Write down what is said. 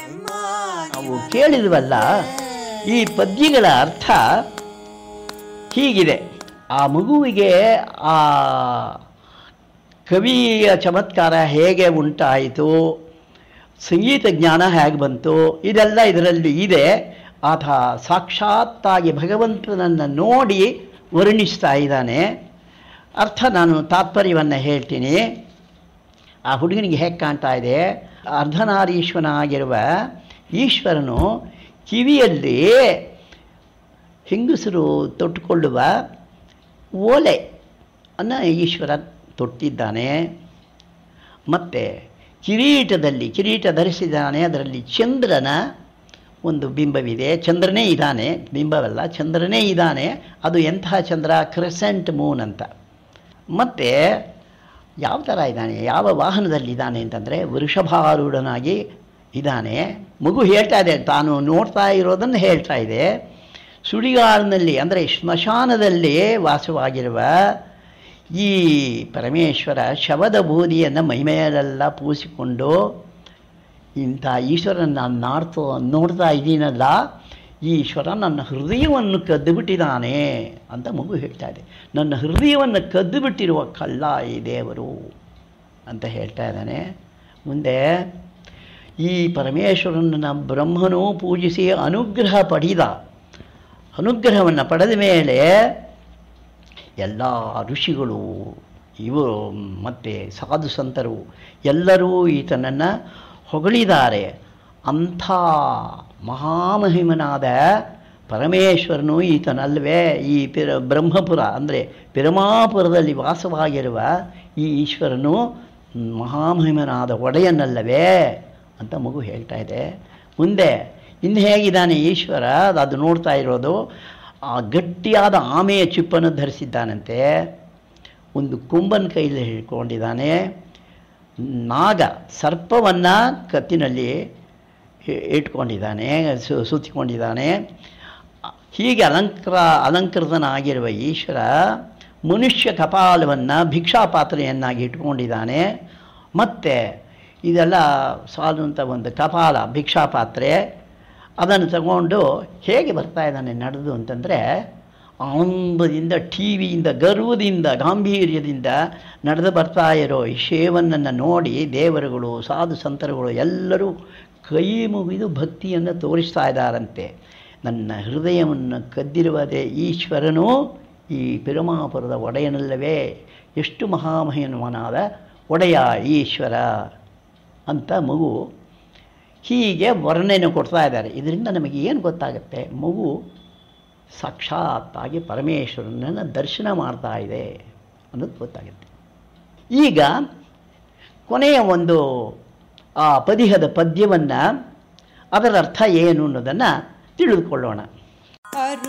ನಾವು ಕೇಳಿದ್ವಲ್ಲ ಈ ಪದ್ಯಗಳ ಅರ್ಥ ಹೀಗಿದೆ ಆ ಮಗುವಿಗೆ ಆ ಕವಿಯ ಚಮತ್ಕಾರ ಹೇಗೆ ಉಂಟಾಯಿತು ಸಂಗೀತ ಜ್ಞಾನ ಹೇಗೆ ಬಂತು ಇದೆಲ್ಲ ಇದರಲ್ಲಿ ಇದೆ ಆತ ಸಾಕ್ಷಾತ್ತಾಗಿ ಭಗವಂತನನ್ನು ನೋಡಿ ವರ್ಣಿಸ್ತಾ ಇದ್ದಾನೆ ಅರ್ಥ ನಾನು ತಾತ್ಪರ್ಯವನ್ನು ಹೇಳ್ತೀನಿ ಆ ಹುಡುಗನಿಗೆ ಹೇಗೆ ಕಾಣ್ತಾ ಇದೆ ಅರ್ಧನಾರೀಶ್ವರನಾಗಿರುವ ಈಶ್ವರನು ಕಿವಿಯಲ್ಲಿ ಹೆಂಗಸರು ತೊಟ್ಟುಕೊಳ್ಳುವ ಓಲೆ ಅನ್ನು ಈಶ್ವರ ತೊಟ್ಟಿದ್ದಾನೆ ಮತ್ತು ಕಿರೀಟದಲ್ಲಿ ಕಿರೀಟ ಧರಿಸಿದ್ದಾನೆ ಅದರಲ್ಲಿ ಚಂದ್ರನ ಒಂದು ಬಿಂಬವಿದೆ ಚಂದ್ರನೇ ಇದ್ದಾನೆ ಬಿಂಬವಲ್ಲ ಚಂದ್ರನೇ ಇದ್ದಾನೆ ಅದು ಎಂತಹ ಚಂದ್ರ ಕ್ರೆಸೆಂಟ್ ಮೂನ್ ಅಂತ ಮತ್ತು ಯಾವ ಥರ ಇದ್ದಾನೆ ಯಾವ ವಾಹನದಲ್ಲಿ ಇದ್ದಾನೆ ಅಂತಂದರೆ ವೃಷಭಾರೂಢನಾಗಿ ಇದ್ದಾನೆ ಮಗು ಹೇಳ್ತಾ ಇದೆ ತಾನು ನೋಡ್ತಾ ಇರೋದನ್ನು ಹೇಳ್ತಾ ಇದೆ ಸುಳಿಗಾಡಿನಲ್ಲಿ ಅಂದರೆ ಸ್ಮಶಾನದಲ್ಲಿ ವಾಸವಾಗಿರುವ ಈ ಪರಮೇಶ್ವರ ಶವದ ಬೂದಿಯನ್ನು ಮೈಮೇಲೆಲ್ಲ ಪೂಸಿಕೊಂಡು ಇಂಥ ಈಶ್ವರನ ನಾನು ನಾಡ್ತೋ ನೋಡ್ತಾ ಇದ್ದೀನಲ್ಲ ಈ ಈಶ್ವರ ನನ್ನ ಹೃದಯವನ್ನು ಕದ್ದು ಬಿಟ್ಟಿದ್ದಾನೆ ಅಂತ ಮಗು ಹೇಳ್ತಾ ಇದೆ ನನ್ನ ಹೃದಯವನ್ನು ಕದ್ದು ಬಿಟ್ಟಿರುವ ಕಳ್ಳ ಈ ದೇವರು ಅಂತ ಹೇಳ್ತಾ ಇದ್ದಾನೆ ಮುಂದೆ ಈ ಪರಮೇಶ್ವರನ ಬ್ರಹ್ಮನು ಪೂಜಿಸಿ ಅನುಗ್ರಹ ಪಡೆದ ಅನುಗ್ರಹವನ್ನು ಪಡೆದ ಮೇಲೆ ಎಲ್ಲ ಋಷಿಗಳು ಇವರು ಮತ್ತು ಸಾಧು ಸಂತರು ಎಲ್ಲರೂ ಈತನನ್ನು ಹೊಗಳಿದ್ದಾರೆ ಅಂಥ ಮಹಾಮಹಿಮನಾದ ಪರಮೇಶ್ವರನು ಈತನಲ್ವೇ ಈ ಪಿರ ಬ್ರಹ್ಮಪುರ ಅಂದರೆ ಪಿರಮಾಪುರದಲ್ಲಿ ವಾಸವಾಗಿರುವ ಈ ಈಶ್ವರನು ಮಹಾಮಹಿಮನಾದ ಒಡೆಯನಲ್ಲವೇ ಅಂತ ಮಗು ಹೇಳ್ತಾ ಇದೆ ಮುಂದೆ ಇನ್ನು ಹೇಗಿದ್ದಾನೆ ಈಶ್ವರ ಅದು ನೋಡ್ತಾ ಇರೋದು ಆ ಗಟ್ಟಿಯಾದ ಆಮೆಯ ಚಿಪ್ಪನ್ನು ಧರಿಸಿದ್ದಾನಂತೆ ಒಂದು ಕೊಂಬನ ಕೈಯಲ್ಲಿ ಹಿಡ್ಕೊಂಡಿದ್ದಾನೆ ನಾಗ ಸರ್ಪವನ್ನು ಕತ್ತಿನಲ್ಲಿ ಇ- ಇಟ್ಕೊಂಡಿದ್ದಾನೆ ಸು ಸುತ್ತಿಕೊಂಡಿದ್ದಾನೆ ಹೀಗೆ ಅಲಂಕಾರ ಅಲಂಕೃತನಾಗಿರುವ ಈಶ್ವರ ಮನುಷ್ಯ ಕಪಾಲವನ್ನು ಭಿಕ್ಷಾಪಾತ್ರೆಯನ್ನಾಗಿ ಇಟ್ಕೊಂಡಿದ್ದಾನೆ ಮತ್ತು ಇದೆಲ್ಲ ಸಾಲುವಂಥ ಒಂದು ಕಪಾಲ ಭಿಕ್ಷಾಪಾತ್ರೆ ಅದನ್ನು ತಗೊಂಡು ಹೇಗೆ ಬರ್ತಾ ಇದ್ದಾನೆ ನಡೆದು ಅಂತಂದರೆ ಆನಂದದಿಂದ ಟಿ ವಿಯಿಂದ ಗರ್ವದಿಂದ ಗಾಂಭೀರ್ಯದಿಂದ ನಡೆದು ಬರ್ತಾ ಇರೋ ಈ ಶೇವನನ್ನು ನೋಡಿ ದೇವರುಗಳು ಸಾಧು ಸಂತರುಗಳು ಎಲ್ಲರೂ ಕೈ ಮುಗಿದು ಭಕ್ತಿಯನ್ನು ತೋರಿಸ್ತಾ ಇದ್ದಾರಂತೆ ನನ್ನ ಹೃದಯವನ್ನು ಕದ್ದಿರುವುದೇ ಈಶ್ವರನು ಈ ಪಿರಮಾಪುರದ ಒಡೆಯನಲ್ಲವೇ ಎಷ್ಟು ಮಹಾಮಹಿಮನಾದ ಒಡೆಯ ಈಶ್ವರ ಅಂತ ಮಗು ಹೀಗೆ ವರ್ಣನೆ ಕೊಡ್ತಾ ಇದ್ದಾರೆ ಇದರಿಂದ ನಮಗೆ ಏನು ಗೊತ್ತಾಗುತ್ತೆ ಮಗು ಸಾಕ್ಷಾತ್ತಾಗಿ ಪರಮೇಶ್ವರನನ್ನು ದರ್ಶನ ಮಾಡ್ತಾ ಇದೆ ಅನ್ನೋದು ಗೊತ್ತಾಗುತ್ತೆ ಈಗ ಕೊನೆಯ ಒಂದು ಆ ಪದಿಹದ ಪದ್ಯವನ್ನು ಅದರ ಅರ್ಥ ಏನು ಅನ್ನೋದನ್ನು ತಿಳಿದುಕೊಳ್ಳೋಣ ಅರು